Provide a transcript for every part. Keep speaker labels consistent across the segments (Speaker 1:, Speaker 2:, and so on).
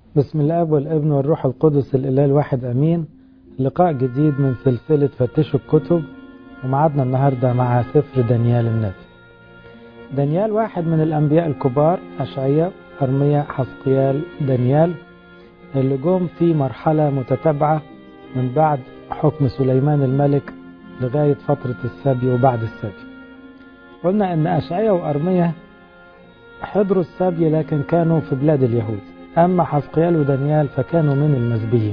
Speaker 1: بسم الاب والابن والروح القدس الاله الواحد امين لقاء جديد من سلسله فتشوا الكتب ومعادنا النهارده مع سفر دانيال النبي دانيال واحد من الانبياء الكبار اشعياء ارميا حسقيال دانيال اللي جم في مرحله متتابعه من بعد حكم سليمان الملك لغايه فتره السبي وبعد السبي قلنا ان اشعياء وارميا حضروا السبي لكن كانوا في بلاد اليهود أما حسقيال ودانيال فكانوا من المسبيين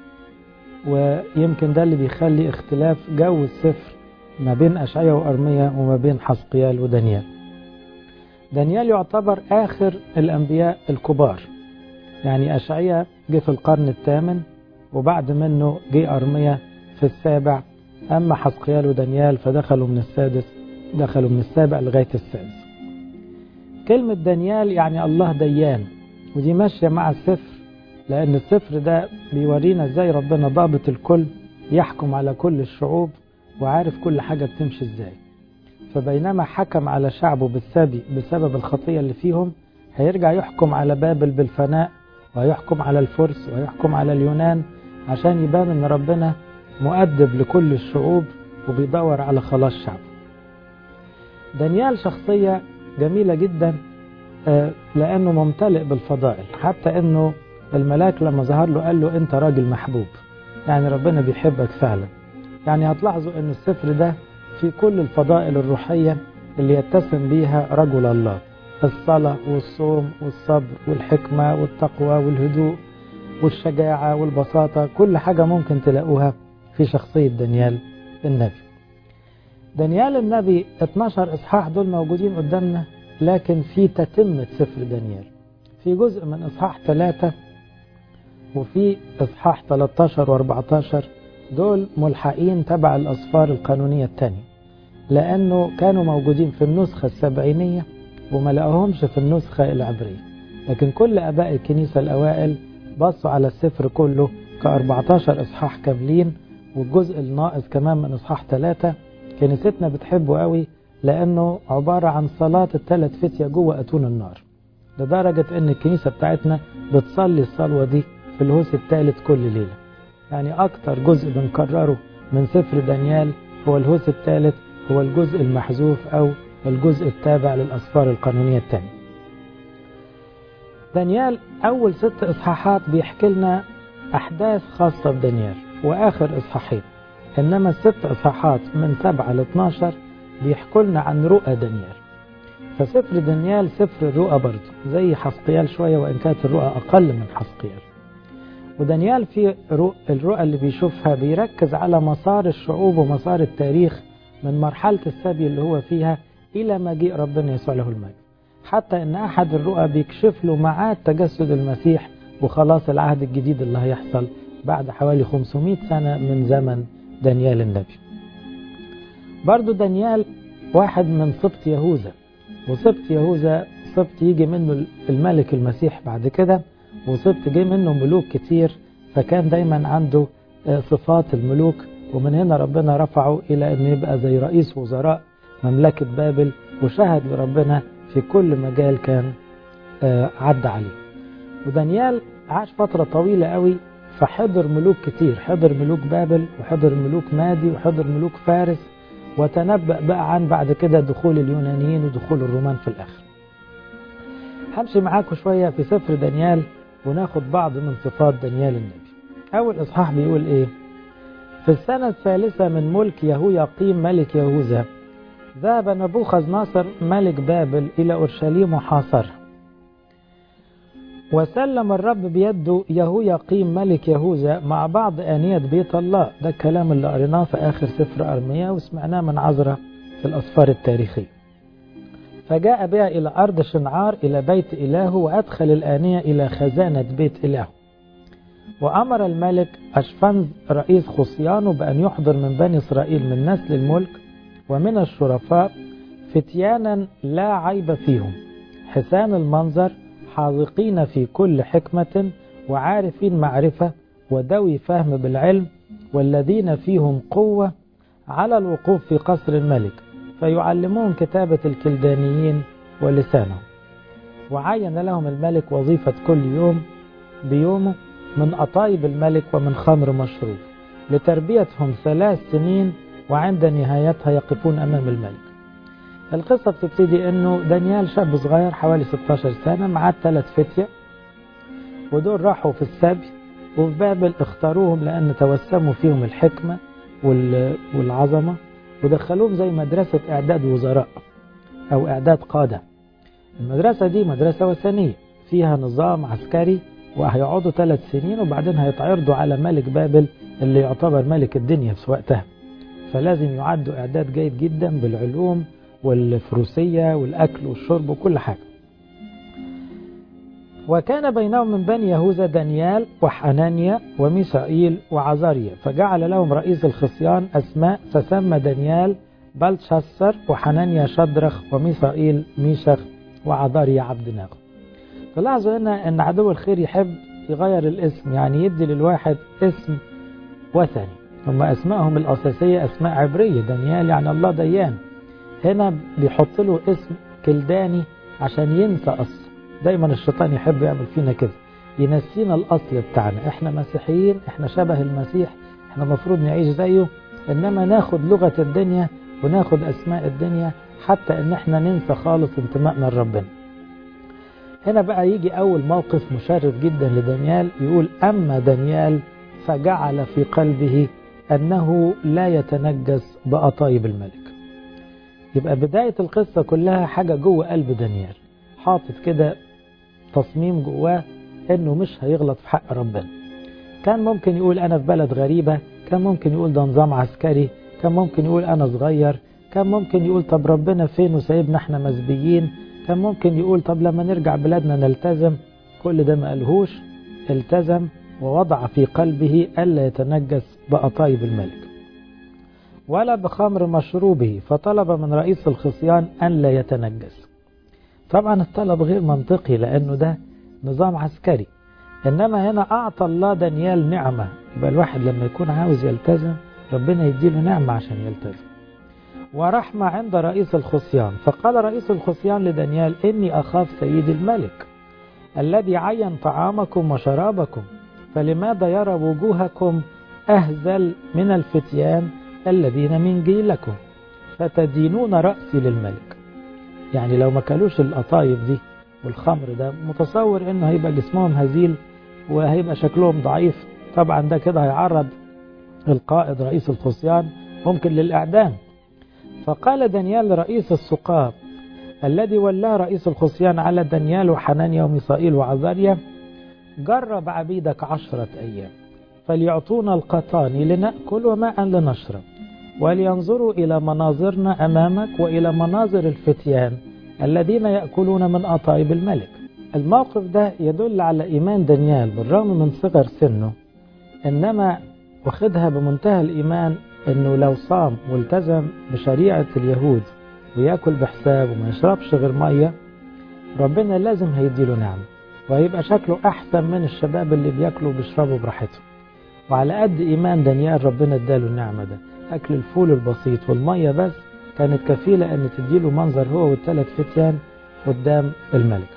Speaker 1: ويمكن ده اللي بيخلي اختلاف جو السفر ما بين أشعيا وأرميا وما بين حسقيال ودانيال دانيال يعتبر آخر الأنبياء الكبار يعني أشعيا جه في القرن الثامن وبعد منه جه أرميا في السابع أما حسقيال ودانيال فدخلوا من السادس دخلوا من السابع لغاية السادس كلمة دانيال يعني الله ديان ودي ماشية مع السفر لأن السفر ده بيورينا ازاي ربنا ضابط الكل يحكم على كل الشعوب وعارف كل حاجة بتمشي ازاي فبينما حكم على شعبه بالسبي بسبب الخطية اللي فيهم هيرجع يحكم على بابل بالفناء وهيحكم على الفرس وهيحكم على اليونان عشان يبان ان ربنا مؤدب لكل الشعوب وبيدور على خلاص شعبه دانيال شخصية جميلة جدا لأنه ممتلئ بالفضائل حتى أنه الملاك لما ظهر له قال له أنت راجل محبوب يعني ربنا بيحبك فعلا يعني هتلاحظوا أن السفر ده في كل الفضائل الروحية اللي يتسم بيها رجل الله الصلاة والصوم والصبر والحكمة والتقوى والهدوء والشجاعة والبساطة كل حاجة ممكن تلاقوها في شخصية دانيال النبي دانيال النبي 12 إصحاح دول موجودين قدامنا لكن في تتمة سفر دانيال في جزء من إصحاح 3 وفي إصحاح 13 و14 دول ملحقين تبع الأصفار القانونية الثانية لأنه كانوا موجودين في النسخة السبعينية وما لقاهمش في النسخة العبرية لكن كل أباء الكنيسة الأوائل بصوا على السفر كله ك 14 إصحاح كاملين والجزء الناقص كمان من إصحاح 3 كنيستنا بتحبه قوي لأنه عبارة عن صلاة الثلاث فتية جوه أتون النار لدرجة أن الكنيسة بتاعتنا بتصلي الصلوة دي في الهوس الثالث كل ليلة يعني أكتر جزء بنكرره من سفر دانيال هو الهوس الثالث هو الجزء المحذوف أو الجزء التابع للأسفار القانونية الثانية دانيال أول ست إصحاحات بيحكي لنا أحداث خاصة بدانيال وآخر إصحاحين إنما الست إصحاحات من 7 ل 12 بيحكوا لنا عن رؤى دانيال فسفر دانيال سفر الرؤى برضه زي حسقيال شوية وإن كانت الرؤى أقل من حسقيال ودانيال في الرؤى اللي بيشوفها بيركز على مسار الشعوب ومسار التاريخ من مرحلة السبي اللي هو فيها إلى مجيء ربنا يسوع له المجد حتى إن أحد الرؤى بيكشف له معاد تجسد المسيح وخلاص العهد الجديد اللي هيحصل بعد حوالي 500 سنة من زمن دانيال النبي برضو دانيال واحد من سبط يهوذا وسبط يهوذا سبط يجي منه الملك المسيح بعد كده وسبط جه منه ملوك كتير فكان دايما عنده صفات الملوك ومن هنا ربنا رفعه إلى أن يبقى زي رئيس وزراء مملكة بابل وشهد لربنا في كل مجال كان عدى عليه ودانيال عاش فترة طويلة قوي فحضر ملوك كتير حضر ملوك بابل وحضر ملوك مادي وحضر ملوك فارس وتنبأ بقى عن بعد كده دخول اليونانيين ودخول الرومان في الآخر همشي معاكم شوية في سفر دانيال وناخد بعض من صفات دانيال النبي أول إصحاح بيقول إيه في السنة الثالثة من ملك يهوياقيم ملك يهوذا ذهب نبوخذ ناصر ملك بابل إلى أورشليم وحاصرها وسلم الرب بيده يهوياقيم ملك يهوذا مع بعض آنية بيت الله ده الكلام اللي قريناه في آخر سفر أرميا وسمعناه من عذرة في الأسفار التاريخية فجاء بها إلى أرض شنعار إلى بيت إلهه وأدخل الآنية إلى خزانة بيت إلهه وأمر الملك أشفنز رئيس خصيانه بأن يحضر من بني إسرائيل من نسل الملك ومن الشرفاء فتيانا لا عيب فيهم حسان المنظر حاذقين في كل حكمة وعارفين معرفة ودوي فهم بالعلم والذين فيهم قوة على الوقوف في قصر الملك فيعلمون كتابة الكلدانيين ولسانهم وعين لهم الملك وظيفة كل يوم بيومه من أطايب الملك ومن خمر مشروب لتربيتهم ثلاث سنين وعند نهايتها يقفون أمام الملك القصة بتبتدي أنه دانيال شاب صغير حوالي 16 سنة معاه ثلاث فتية ودول راحوا في السبي وفي بابل اختاروهم لأن توسموا فيهم الحكمة والعظمة ودخلوهم زي مدرسة إعداد وزراء أو إعداد قادة المدرسة دي مدرسة وثنية فيها نظام عسكري وهيقعدوا ثلاث سنين وبعدين هيتعرضوا على ملك بابل اللي يعتبر ملك الدنيا في وقتها فلازم يعدوا إعداد جيد جدا بالعلوم والفروسية والأكل والشرب وكل حاجة وكان بينهم من بني يهوذا دانيال وحنانيا وميسائيل وعزاريا فجعل لهم رئيس الخصيان أسماء فسمى دانيال بلتشسر وحنانيا شدرخ وميسائيل ميشخ وعذاريا عبد ناغو تلاحظوا هنا أن عدو الخير يحب يغير الاسم يعني يدي للواحد اسم وثني هم أسمائهم الأساسية أسماء عبرية دانيال يعني الله ديان هنا بيحط له اسم كلداني عشان ينسى أصل دايما الشيطان يحب يعمل فينا كده ينسينا الأصل بتاعنا احنا مسيحيين احنا شبه المسيح احنا مفروض نعيش زيه انما ناخد لغة الدنيا وناخد اسماء الدنيا حتى ان احنا ننسى خالص انتمائنا لربنا هنا بقى يجي اول موقف مشرف جدا لدانيال يقول اما دانيال فجعل في قلبه انه لا يتنجس بأطايب الملك يبقى بداية القصة كلها حاجة جوه قلب دانيال حاطط كده تصميم جواه انه مش هيغلط في حق ربنا كان ممكن يقول انا في بلد غريبة كان ممكن يقول ده نظام عسكري كان ممكن يقول انا صغير كان ممكن يقول طب ربنا فين وسايبنا احنا مسبيين كان ممكن يقول طب لما نرجع بلادنا نلتزم كل ده ما قالهوش التزم ووضع في قلبه ألا يتنجس بأطايب الملك ولا بخمر مشروبه فطلب من رئيس الخصيان أن لا يتنجس طبعا الطلب غير منطقي لأنه ده نظام عسكري إنما هنا أعطى الله دانيال نعمة يبقى الواحد لما يكون عاوز يلتزم ربنا يديله نعمة عشان يلتزم ورحمة عند رئيس الخصيان فقال رئيس الخصيان لدانيال إني أخاف سيد الملك الذي عين طعامكم وشرابكم فلماذا يرى وجوهكم أهزل من الفتيان الذين من جيلكم فتدينون رأسي للملك يعني لو ما كلوش القطايف دي والخمر ده متصور انه هيبقى جسمهم هزيل وهيبقى شكلهم ضعيف طبعا ده كده هيعرض القائد رئيس الخصيان ممكن للإعدام فقال دانيال لرئيس السقاط الذي ولاه رئيس الخصيان على دانيال وحنانيا وميسائيل وعزاريا جرب عبيدك عشرة أيام فليعطونا القطان لنأكل وماء لنشرب ولينظروا إلى مناظرنا أمامك وإلى مناظر الفتيان الذين يأكلون من أطايب الملك الموقف ده يدل على إيمان دانيال بالرغم من صغر سنه إنما واخدها بمنتهى الإيمان إنه لو صام والتزم بشريعة اليهود ويأكل بحساب وما يشربش غير مية ربنا لازم هيديله نعمة وهيبقى شكله أحسن من الشباب اللي بياكلوا وبيشربوا براحتهم وعلى قد إيمان دانيال ربنا اداله النعمة ده أكل الفول البسيط والمية بس كانت كفيلة أن تديله منظر هو والثلاث فتيان قدام الملك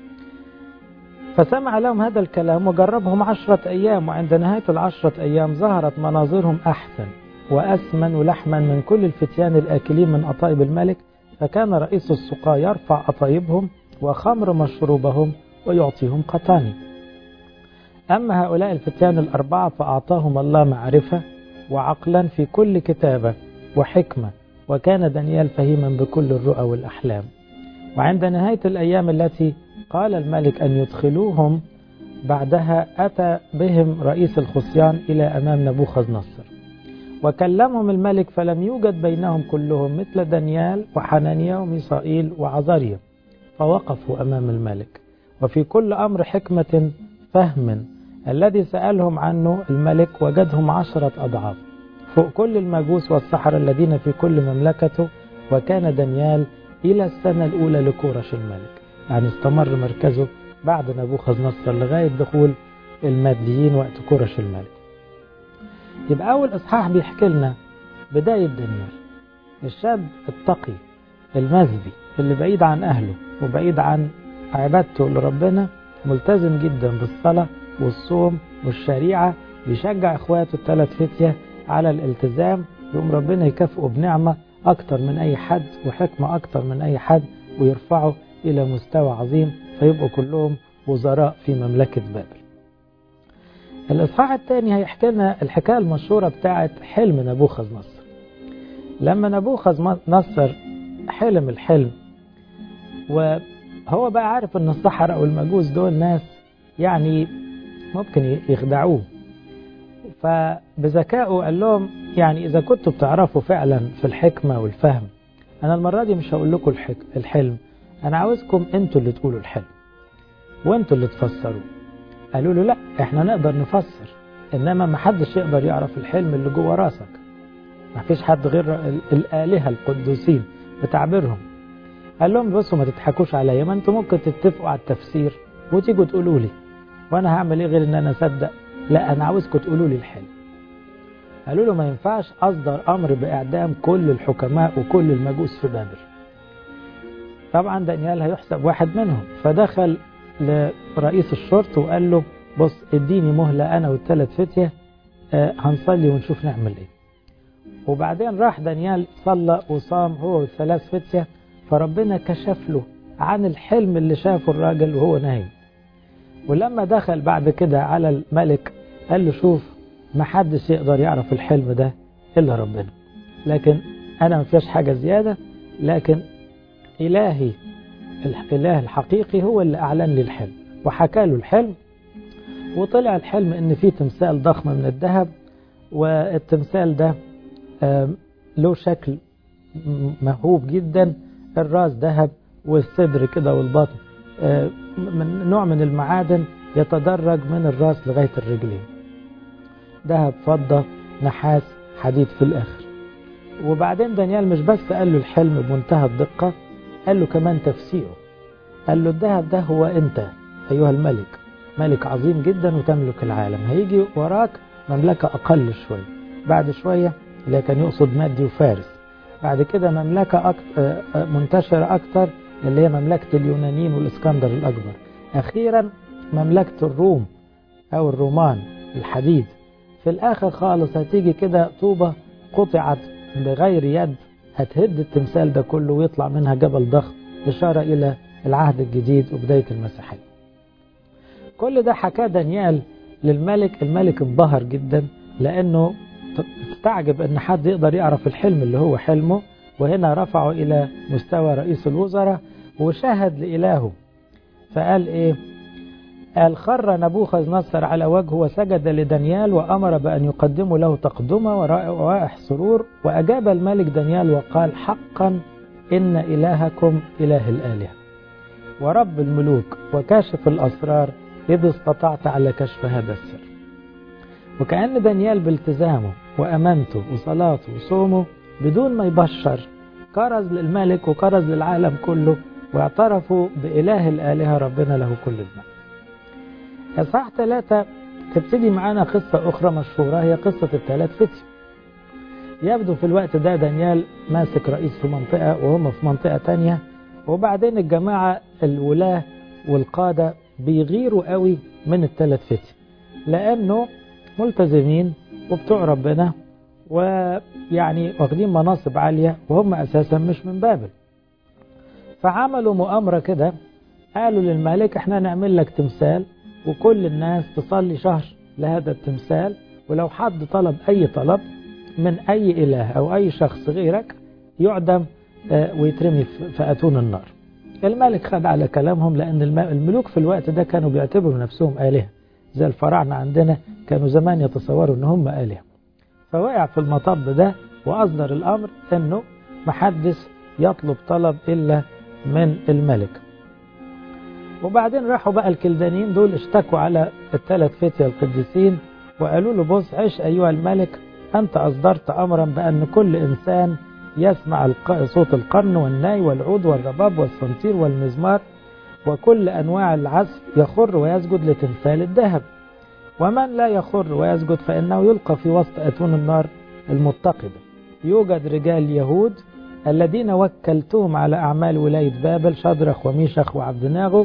Speaker 1: فسمع لهم هذا الكلام وجربهم عشرة أيام وعند نهاية العشرة أيام ظهرت مناظرهم أحسن وأسمن لحما من كل الفتيان الآكلين من أطايب الملك فكان رئيس السقاة يرفع أطايبهم وخمر مشروبهم ويعطيهم قطاني أما هؤلاء الفتيان الأربعة فأعطاهم الله معرفة وعقلا في كل كتابة وحكمة وكان دانيال فهيما بكل الرؤى والأحلام وعند نهاية الأيام التي قال الملك أن يدخلوهم بعدها أتى بهم رئيس الخصيان إلى أمام نبوخذ نصر وكلمهم الملك فلم يوجد بينهم كلهم مثل دانيال وحنانيا وميسائيل وعزاريا فوقفوا أمام الملك وفي كل أمر حكمة فهم الذي سألهم عنه الملك وجدهم عشرة أضعاف فوق كل المجوس والسحر الذين في كل مملكته وكان دانيال إلى السنة الأولى لكورش الملك يعني استمر مركزه بعد نبوخذ نصر لغاية دخول الماديين وقت كورش الملك يبقى أول إصحاح بيحكي لنا بداية دانيال الشاب التقي المزبي اللي بعيد عن أهله وبعيد عن عبادته لربنا ملتزم جدا بالصلاة والصوم والشريعة بيشجع إخواته الثلاث فتية على الالتزام يقوم ربنا يكافئه بنعمة أكتر من أي حد وحكمة أكتر من أي حد ويرفعه إلى مستوى عظيم فيبقوا كلهم وزراء في مملكة بابل الإصحاح الثاني هيحكي لنا الحكاية المشهورة بتاعت حلم نبوخذ نصر لما نبوخذ نصر حلم الحلم وهو بقى عارف ان الصحراء والمجوس دول ناس يعني ممكن يخدعوه فبذكائه قال لهم يعني إذا كنتوا بتعرفوا فعلا في الحكمة والفهم أنا المرة دي مش هقول لكم الحك... الحلم أنا عاوزكم أنتوا اللي تقولوا الحلم وأنتوا اللي تفسروا قالوا له لا إحنا نقدر نفسر إنما ما حدش يقدر يعرف الحلم اللي جوه راسك ما فيش حد غير الآلهة القدوسين بتعبيرهم قال لهم بصوا ما تضحكوش عليا ما انتوا ممكن تتفقوا على التفسير وتيجوا تقولوا لي وانا هعمل ايه غير ان انا اصدق لا انا عاوزكم تقولوا لي الحلم قالوا له ما ينفعش اصدر امر باعدام كل الحكماء وكل المجوس في بابل طبعا دانيال هيحسب واحد منهم فدخل لرئيس الشرطه وقال له بص اديني مهله انا والثلاث فتيه آه هنصلي ونشوف نعمل ايه وبعدين راح دانيال صلى وصام هو والثلاث فتيه فربنا كشف له عن الحلم اللي شافه الراجل وهو نايم ولما دخل بعد كده على الملك قال له شوف ما حدش يقدر يعرف الحلم ده إلا ربنا لكن أنا ما فيهاش حاجة زيادة لكن إلهي الإله الحقيقي هو اللي أعلن لي الحلم وحكى له الحلم وطلع الحلم إن في تمثال ضخم من الذهب والتمثال ده له شكل مهوب جدا الراس ذهب والصدر كده والبطن من نوع من المعادن يتدرج من الراس لغاية الرجلين ذهب فضة نحاس حديد في الآخر وبعدين دانيال مش بس قال له الحلم بمنتهى الدقة قال له كمان تفسيره قال له الذهب ده هو أنت أيها الملك ملك عظيم جدا وتملك العالم هيجي وراك مملكة أقل شوية بعد شوية اللي كان يقصد مادي وفارس بعد كده مملكة أكتر منتشرة أكتر اللي هي مملكة اليونانيين والإسكندر الأكبر أخيرا مملكة الروم أو الرومان الحديد في الآخر خالص هتيجي كده طوبة قطعت بغير يد هتهد التمثال ده كله ويطلع منها جبل ضخم إشارة إلى العهد الجديد وبداية المسيحية كل ده حكاه دانيال للملك الملك انبهر جدا لأنه استعجب أن حد يقدر يعرف الحلم اللي هو حلمه وهنا رفعه إلى مستوى رئيس الوزراء وشهد لإلهه فقال إيه قال خر نبوخذ نصر على وجهه وسجد لدانيال وأمر بأن يقدموا له تقدمة وروائح سرور وأجاب الملك دانيال وقال حقا إن إلهكم إله الآلهة ورب الملوك وكاشف الأسرار إذ استطعت على كشف هذا السر وكأن دانيال بالتزامه وأمانته وصلاته وصومه بدون ما يبشر كرز للملك وكرز للعالم كله واعترفوا بإله الآلهة ربنا له كل المجد إصحاح ثلاثة تبتدي معانا قصة أخرى مشهورة هي قصة الثلاث فتي يبدو في الوقت ده دانيال ماسك رئيس في منطقة وهم في منطقة تانية وبعدين الجماعة الولاة والقادة بيغيروا قوي من الثلاث فتي لأنه ملتزمين وبتوع ربنا ويعني واخدين مناصب عالية وهم أساسا مش من بابل فعملوا مؤامرة كده قالوا للملك احنا نعمل لك تمثال وكل الناس تصلي شهر لهذا التمثال ولو حد طلب أي طلب من أي إله أو أي شخص غيرك يعدم ويترمي في أتون النار الملك خد على كلامهم لأن الملوك في الوقت ده كانوا بيعتبروا نفسهم آلهة زي الفراعنة عندنا كانوا زمان يتصوروا ان هم آلهة فوقع في المطب ده وأصدر الأمر أنه محدش يطلب طلب إلا من الملك وبعدين راحوا بقى الكلدانيين دول اشتكوا على الثلاث فتية القديسين وقالوا له بص عش أيها الملك أنت أصدرت أمرا بأن كل إنسان يسمع صوت القرن والناي والعود والرباب والصنطير والمزمار وكل أنواع العزف يخر ويسجد لتمثال الذهب ومن لا يخر ويسجد فإنه يلقى في وسط أتون النار المتقدة يوجد رجال يهود الذين وكلتهم على أعمال ولاية بابل شدرخ وميشخ وعبدناغو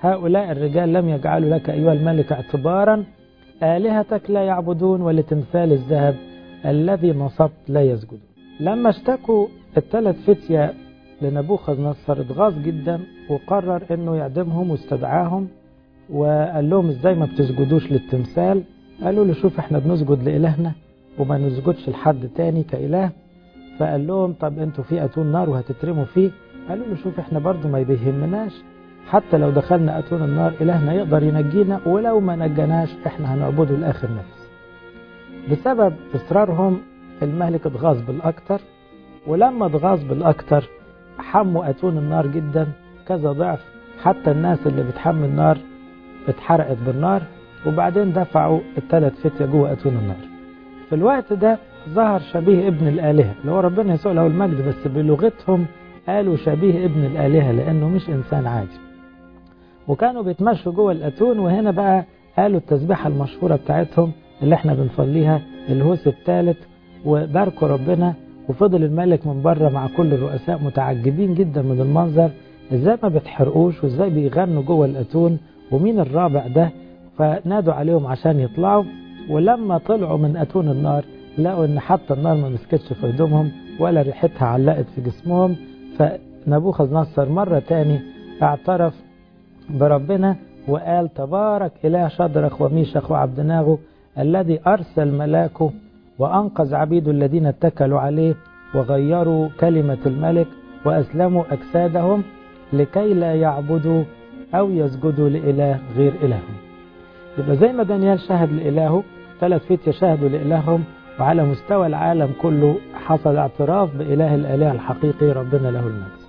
Speaker 1: هؤلاء الرجال لم يجعلوا لك أيها الملك اعتبارا آلهتك لا يعبدون ولتمثال الذهب الذي نصبت لا يسجدون لما اشتكوا الثلاث فتية لنبوخذ نصر اتغاظ جدا وقرر انه يعدمهم واستدعاهم وقال لهم ازاي ما بتسجدوش للتمثال قالوا له شوف احنا بنسجد لإلهنا وما نسجدش لحد تاني كإله فقال لهم طب انتوا في اتون نار وهتترموا فيه قالوا له شوف احنا برضو ما بيهمناش حتى لو دخلنا اتون النار الهنا يقدر ينجينا ولو ما نجناش احنا هنعبده لاخر نفس بسبب اصرارهم المهلك اتغاظ بالاكتر ولما اتغاظ بالاكتر حموا اتون النار جدا كذا ضعف حتى الناس اللي بتحمي النار اتحرقت بالنار وبعدين دفعوا الثلاث فتية جوه اتون النار في الوقت ده ظهر شبيه ابن الآلهة اللي هو ربنا يسوع له المجد بس بلغتهم قالوا شبيه ابن الآلهة لأنه مش إنسان عادي وكانوا بيتمشوا جوه الأتون وهنا بقى قالوا التسبيحة المشهورة بتاعتهم اللي احنا بنصليها الهوس الثالث وباركوا ربنا وفضل الملك من بره مع كل الرؤساء متعجبين جدا من المنظر ازاي ما بتحرقوش وازاي بيغنوا جوه الأتون ومين الرابع ده فنادوا عليهم عشان يطلعوا ولما طلعوا من أتون النار لقوا ان حتى النار ما مسكتش في هدومهم ولا ريحتها علقت في جسمهم فنبوخذ نصر مرة تاني اعترف بربنا وقال تبارك إله شدرخ وميشخ وعبدناغو الذي أرسل ملاكه وأنقذ عبيده الذين اتكلوا عليه وغيروا كلمة الملك وأسلموا أجسادهم لكي لا يعبدوا أو يسجدوا لإله غير إلههم يبقى زي ما دانيال شهد لإلهه ثلاث فتية شهدوا لإلههم وعلى مستوى العالم كله حصل اعتراف بإله الآلهة الحقيقي ربنا له المجد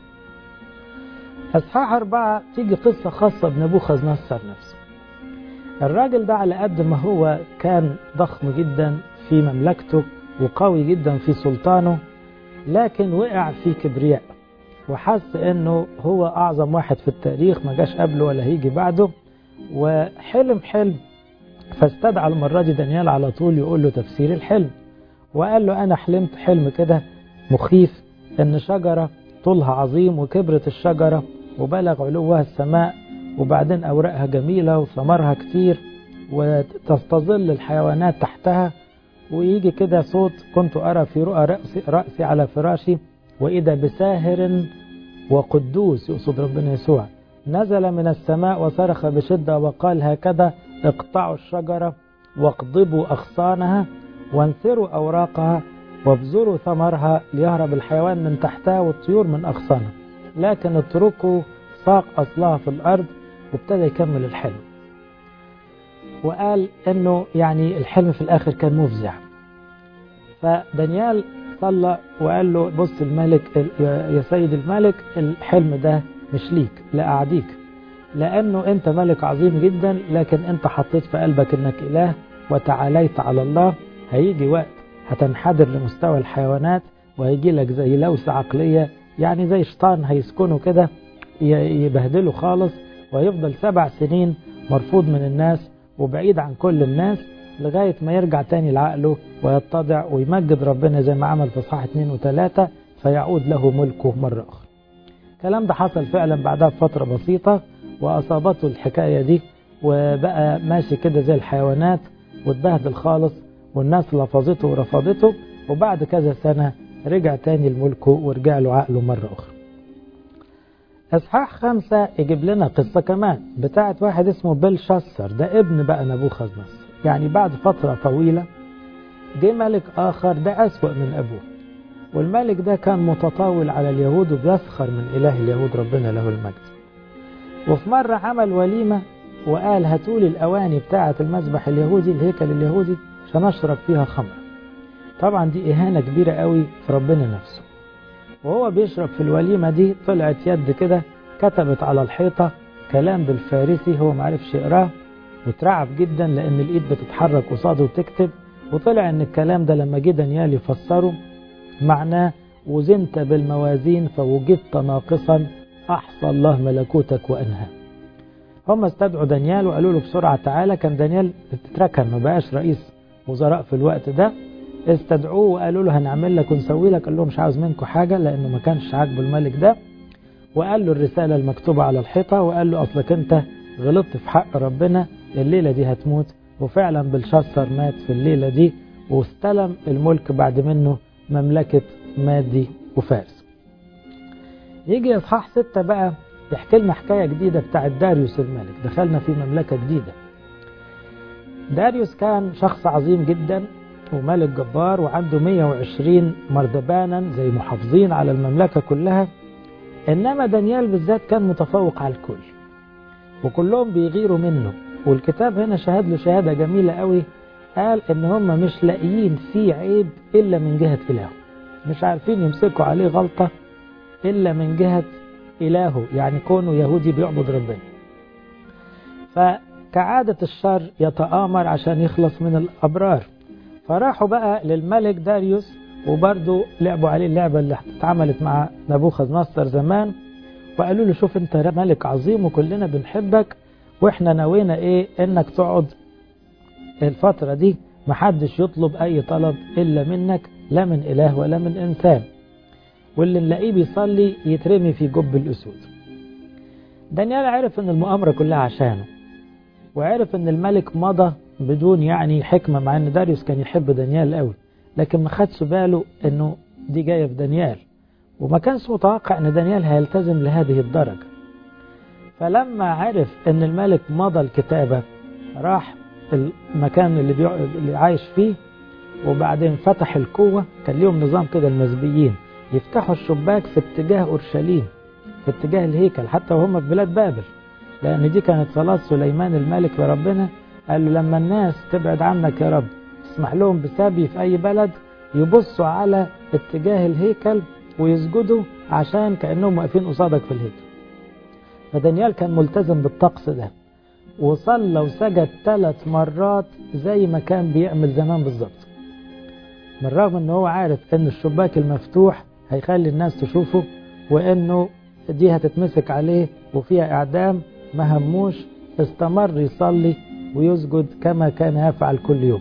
Speaker 1: أصحاح أربعة تيجي قصة خاصة بنبوخذ نصر نفسه الراجل ده على قد ما هو كان ضخم جدا في مملكته وقوي جدا في سلطانه لكن وقع في كبرياء وحس انه هو اعظم واحد في التاريخ ما جاش قبله ولا هيجي بعده وحلم حلم فاستدعى المرة دي دانيال على طول يقول له تفسير الحلم وقال له أنا حلمت حلم كده مخيف إن شجرة طولها عظيم وكبرت الشجرة وبلغ علوها السماء وبعدين أوراقها جميلة وثمرها كتير وتستظل الحيوانات تحتها ويجي كده صوت كنت أرى في رؤى رأسي, رأسي على فراشي وإذا بساهر وقدوس يقصد ربنا يسوع نزل من السماء وصرخ بشدة وقال هكذا اقطعوا الشجرة واقضبوا أغصانها وانثروا أوراقها وابذروا ثمرها ليهرب الحيوان من تحتها والطيور من أغصانها لكن اتركوا ساق أصلها في الأرض وابتدى يكمل الحلم وقال انه يعني الحلم في الاخر كان مفزع فدانيال صلى وقال له بص الملك يا سيد الملك الحلم ده مش ليك لا أعديك لأنه أنت ملك عظيم جدا لكن أنت حطيت في قلبك أنك إله وتعاليت على الله هيجي وقت هتنحدر لمستوى الحيوانات وهيجي لك زي لوسة عقلية يعني زي شيطان هيسكنه كده يبهدله خالص ويفضل سبع سنين مرفوض من الناس وبعيد عن كل الناس لغاية ما يرجع تاني لعقله ويتضع ويمجد ربنا زي ما عمل في صح اثنين وثلاثة فيعود له ملكه مرة أخرى الكلام ده حصل فعلا بعدها بفترة بسيطة وأصابته الحكاية دي وبقى ماشي كده زي الحيوانات واتبهدل خالص والناس لفظته ورفضته وبعد كذا سنة رجع تاني لملكه ورجع له عقله مرة أخرى اصحاح خمسة يجيب لنا قصة كمان بتاعت واحد اسمه بلشسر ده ابن بقى نبوخذ نصر يعني بعد فترة طويلة جه ملك آخر ده أسوأ من أبوه والملك ده كان متطاول على اليهود وبيسخر من إله اليهود ربنا له المجد وفي مرة عمل وليمة وقال هاتولي الأواني بتاعة المذبح اليهودي الهيكل اليهودي عشان أشرب فيها خمر طبعا دي إهانة كبيرة قوي في ربنا نفسه وهو بيشرب في الوليمة دي طلعت يد كده كتبت على الحيطة كلام بالفارسي هو معرفش يقراه وترعب جدا لأن الإيد بتتحرك قصاده وتكتب وطلع إن الكلام ده لما جه دانيال يفسره معناه وزنت بالموازين فوجدت ناقصا أحصى الله ملكوتك وأنهى هم استدعوا دانيال وقالوا له بسرعة تعالى كان دانيال اتركن ما بقاش رئيس وزراء في الوقت ده استدعوه وقالوا له هنعمل لك ونسوي لك قال له مش عاوز منكم حاجة لأنه ما كانش عاجبه الملك ده وقال له الرسالة المكتوبة على الحيطة وقال له أصلك أنت غلطت في حق ربنا الليلة دي هتموت وفعلا بلشسر مات في الليلة دي واستلم الملك بعد منه مملكة مادي وفارس يجي اصحاح ستة بقى يحكي لنا حكاية جديدة بتاعت داريوس الملك دخلنا في مملكة جديدة داريوس كان شخص عظيم جدا وملك جبار وعنده 120 مردبانا زي محافظين على المملكة كلها إنما دانيال بالذات كان متفوق على الكل وكلهم بيغيروا منه والكتاب هنا شهد له شهادة جميلة قوي قال إن هم مش لاقيين فيه عيب إلا من جهة إلهه مش عارفين يمسكوا عليه غلطة إلا من جهة إلهه يعني كونه يهودي بيعبد ربنا فكعادة الشر يتآمر عشان يخلص من الأبرار فراحوا بقى للملك داريوس وبرضه لعبوا عليه اللعبة اللي اتعملت مع نبوخذ نصر زمان وقالوا له شوف انت ملك عظيم وكلنا بنحبك واحنا نوينا ايه انك تقعد الفترة دي محدش يطلب اي طلب الا منك لا من اله ولا من انسان واللي نلاقيه بيصلي يترمي في جب الاسود دانيال عرف ان المؤامرة كلها عشانه وعرف ان الملك مضى بدون يعني حكمة مع ان داريوس كان يحب دانيال قوي لكن ما خدش باله انه دي جاية في دانيال وما كانش متوقع ان دانيال هيلتزم لهذه الدرجة فلما عرف ان الملك مضى الكتابة راح المكان اللي, بيع... اللي عايش فيه وبعدين فتح القوة كان ليهم نظام كده المسبيين يفتحوا الشباك في اتجاه أورشليم في اتجاه الهيكل حتى وهم في بلاد بابل لأن دي كانت صلاة سليمان الملك لربنا قال له لما الناس تبعد عنك يا رب تسمح لهم بسبي في أي بلد يبصوا على اتجاه الهيكل ويسجدوا عشان كأنهم واقفين قصادك في الهيكل فدانيال كان ملتزم بالطقس ده وصلى وسجد ثلاث مرات زي ما كان بيعمل زمان بالظبط من رغم ان هو عارف ان الشباك المفتوح هيخلي الناس تشوفه وانه دي هتتمسك عليه وفيها اعدام ما هموش استمر يصلي ويسجد كما كان يفعل كل يوم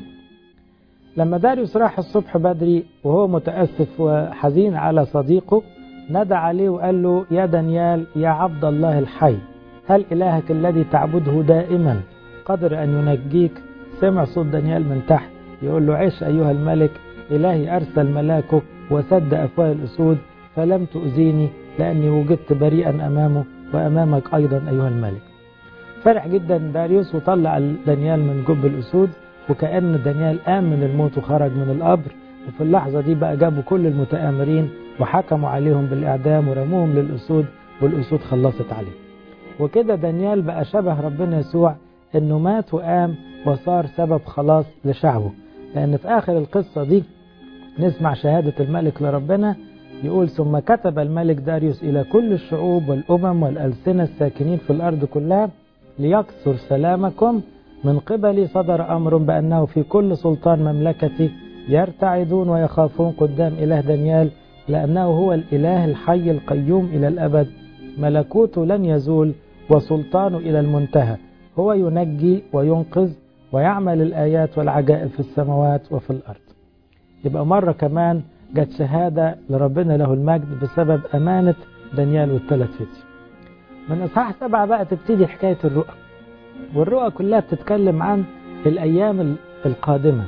Speaker 1: لما داريوس راح الصبح بدري وهو متأسف وحزين على صديقه ندى عليه وقال له يا دانيال يا عبد الله الحي هل إلهك الذي تعبده دائما قدر أن ينجيك سمع صوت دانيال من تحت يقول له عش أيها الملك إلهي أرسل ملاكه وسد أفواه الأسود فلم تؤذيني لأني وجدت بريئا أمامه وأمامك أيضا أيها الملك فرح جدا داريوس وطلع دانيال من جب الأسود وكأن دانيال قام من الموت وخرج من القبر وفي اللحظة دي بقى جابوا كل المتآمرين وحكموا عليهم بالإعدام ورموهم للأسود والأسود خلصت عليه وكده دانيال بقى شبه ربنا يسوع انه مات وقام وصار سبب خلاص لشعبه لان في اخر القصة دي نسمع شهادة الملك لربنا يقول ثم كتب الملك داريوس الى كل الشعوب والامم والالسنة الساكنين في الارض كلها ليكثر سلامكم من قبلي صدر امر بانه في كل سلطان مملكتي يرتعدون ويخافون قدام اله دانيال لانه هو الاله الحي القيوم الى الابد ملكوته لن يزول وسلطانه إلى المنتهى هو ينجي وينقذ ويعمل الآيات والعجائب في السماوات وفي الأرض يبقى مرة كمان جت شهادة لربنا له المجد بسبب أمانة دانيال والثلاث فتي من إصحاح سبعة بقى تبتدي حكاية الرؤى والرؤى كلها بتتكلم عن الأيام القادمة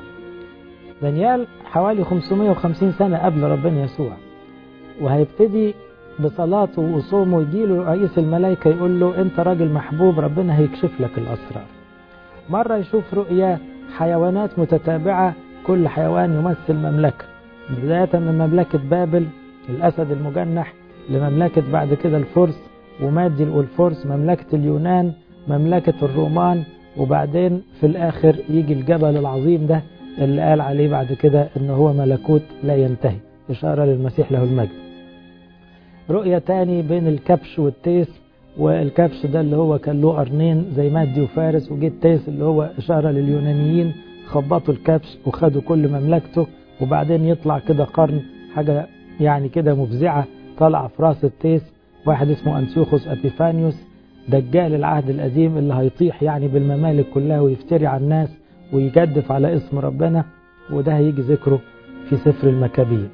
Speaker 1: دانيال حوالي 550 سنة قبل ربنا يسوع وهيبتدي بصلاته وصومه يجي له رئيس الملائكة يقول له أنت راجل محبوب ربنا هيكشف لك الأسرار مرة يشوف رؤيا حيوانات متتابعة كل حيوان يمثل مملكة بداية من مملكة بابل الأسد المجنح لمملكة بعد كده الفرس ومادي والفرس مملكة اليونان مملكة الرومان وبعدين في الآخر يجي الجبل العظيم ده اللي قال عليه بعد كده إن هو ملكوت لا ينتهي إشارة للمسيح له المجد رؤية تاني بين الكبش والتيس والكبش ده اللي هو كان له قرنين زي مادي وفارس وجه التيس اللي هو إشارة لليونانيين خبطوا الكبش وخدوا كل مملكته وبعدين يطلع كده قرن حاجة يعني كده مفزعة طلع في راس التيس واحد اسمه أنسيوخوس أبيفانيوس دجال العهد القديم اللي هيطيح يعني بالممالك كلها ويفتري على الناس ويجدف على اسم ربنا وده هيجي ذكره في سفر المكابين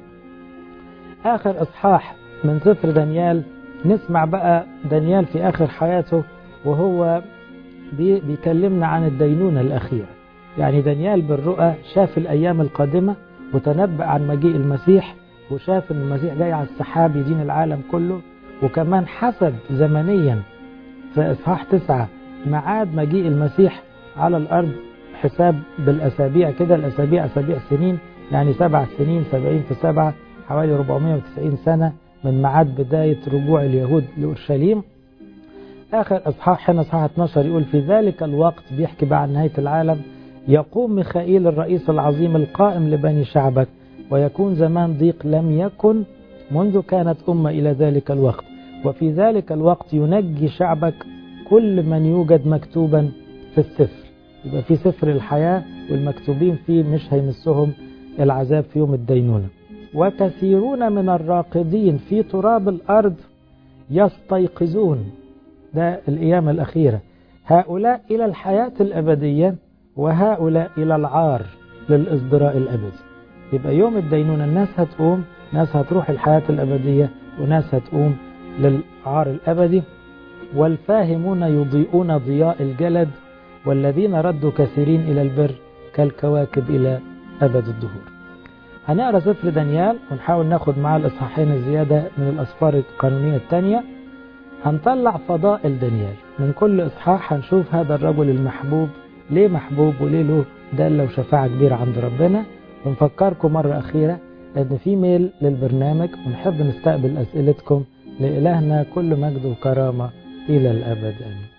Speaker 1: آخر إصحاح من سفر دانيال نسمع بقى دانيال في آخر حياته وهو بي بيكلمنا عن الدينونة الأخيرة يعني دانيال بالرؤى شاف الأيام القادمة وتنبأ عن مجيء المسيح وشاف أن المسيح جاي على السحاب يدين العالم كله وكمان حسب زمنيا في إصحاح تسعة ميعاد مجيء المسيح على الأرض حساب بالأسابيع كده الأسابيع أسابيع سنين يعني سبع سنين سبعين في سبعة حوالي 490 سنة من ميعاد بداية رجوع اليهود لأورشليم آخر إصحاح هنا إصحاح 12 يقول في ذلك الوقت بيحكي بقى عن نهاية العالم يقوم ميخائيل الرئيس العظيم القائم لبني شعبك ويكون زمان ضيق لم يكن منذ كانت أمة إلى ذلك الوقت وفي ذلك الوقت ينجي شعبك كل من يوجد مكتوبا في السفر يبقى في سفر الحياة والمكتوبين فيه مش هيمسهم العذاب في يوم الدينونة وكثيرون من الراقدين في تراب الأرض يستيقظون ده الأيام الأخيرة هؤلاء إلى الحياة الأبدية وهؤلاء إلى العار للإصدراء الأبدي يبقى يوم الدينونة الناس هتقوم ناس هتروح الحياة الأبدية وناس هتقوم للعار الأبدي والفاهمون يضيئون ضياء الجلد والذين ردوا كثيرين إلى البر كالكواكب إلى أبد الدهور هنقرأ سفر دانيال ونحاول ناخد معاه الإصحاحين الزيادة من الأسفار القانونية الثانية هنطلع فضائل دانيال من كل إصحاح هنشوف هذا الرجل المحبوب ليه محبوب وليه له دالة وشفاعة كبيرة عند ربنا ونفكركم مرة أخيرة أن في ميل للبرنامج ونحب نستقبل أسئلتكم لإلهنا كل مجد وكرامة إلى الأبد آمين